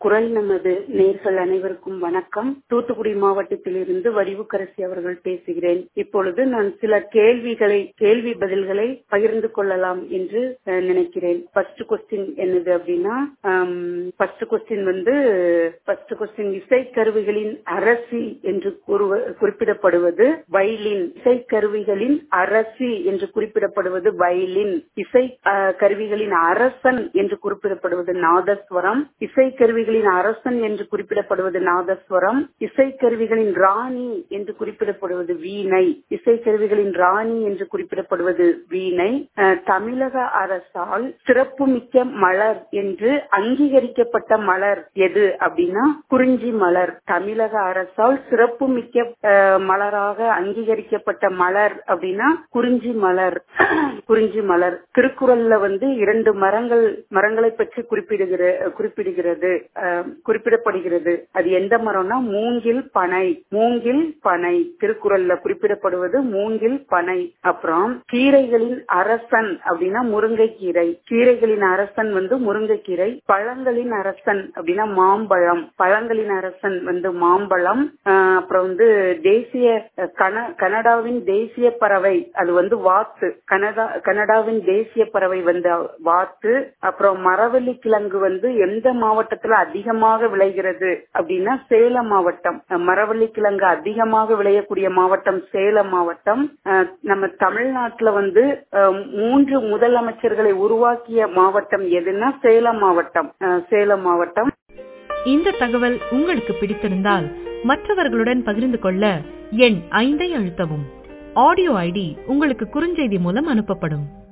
குரல் நமது நேர்கள் அனைவருக்கும் வணக்கம் தூத்துக்குடி மாவட்டத்திலிருந்து வடிவுக்கரசி அவர்கள் பேசுகிறேன் இப்பொழுது நான் சில கேள்விகளை கேள்வி பதில்களை பகிர்ந்து கொள்ளலாம் என்று அஹ், நினைக்கிறேன் ஃபர்ஸ்ட் கொஸ்டின் என்னது அப்படின்னா ஃபர்ஸ்ட் கொஸ்டின் வந்து ஃபர்ஸ்ட் கொஸ்டின் இசைக்கருவிகளின் அரசி என்று கூறுவ குறிப்பிடப்படுவது வயலின் இசைக்கருவிகளின் அரசி என்று குறிப்பிடப்படுவது வயலின் இசை அஹ், கருவிகளின் அரசன் என்று குறிப்பிடப்படுவது நாதஸ்வரம் இசைக்கருவிகளின் அரசன் என்று குறிப்பிடப்படுவது நாதஸ்வரம் இசைக்கருவிகளின் ராணி என்று குறிப்பிடப்படுவது வீணை இசைக்கருவிகளின் ராணி என்று குறிப்பிடப்படுவது வீணை அஹ், தமிழக அரசால் சிறப்புமிக்க மலர் என்று அங்கீகரிக்கப்பட்ட மலர் எது அப்படின்னா குறிஞ்சி மலர் தமிழக அரசால் சிறப்புமிக்க அஹ், மலராக அங்கீகரிக்கப்பட்ட மலர் அப்படின்னா குறிஞ்சி மலர் குறிஞ்சி மலர் திருக்குறள்ல வந்து இரண்டு மரங்கள் மரங்களை பற்றி குறிப்பிடுகிற குறிப்பிடுகிறது அஹ், குறிப்பிடப்படுகிறது அது எந்த மரம்னா மூங்கில் பனை மூங்கில் பனை திருக்குறள்ல குறிப்பிடப்படுவது மூங்கில் பனை அப்புறம் கீரைகளின் அரசன் அப்படின்னா முருங்கைக்கீரை கீரைகளின் அரசன் வந்து முருங்கைக்கீரை பழங்களின் அரசன் அப்படின்னா மாம்பழம் பழங்களின் அரசன் வந்து மாம்பழம் அஹ், அப்புறம் வந்து தேசிய அஹ், கன- கனடாவின் தேசிய பறவை அது வந்து வாத்து கனடா கனடாவின் தேசிய பறவை வந்து வாத்து அப்புறம் மரவள்ளி கிழங்கு வந்து எந்த மாவட்டத்துல அதிகமாக விளைகிறது அப்படின்னா சேலம் மாவட்டம் அஹ், மரவள்ளி கிழங்கு அதிகமாக விளையக்கூடிய மாவட்டம் சேலம் மாவட்டம் அஹ், நம்ம தமிழ்நாட்டுல வந்து அஹ், மூன்று முதலமைச்சர்களை உருவாக்கிய மாவட்டம் எதுன்னா சேலம் மாவட்டம் அஹ், சேலம் மாவட்டம் இந்த தகவல் உங்களுக்கு பிடித்திருந்தால் மற்றவர்களுடன் பகிர்ந்து கொள்ள எண் ஐந்தை அழுத்தவும் ஆடியோ ஐடி உங்களுக்கு குறுஞ்செய்தி மூலம் அனுப்பப்படும்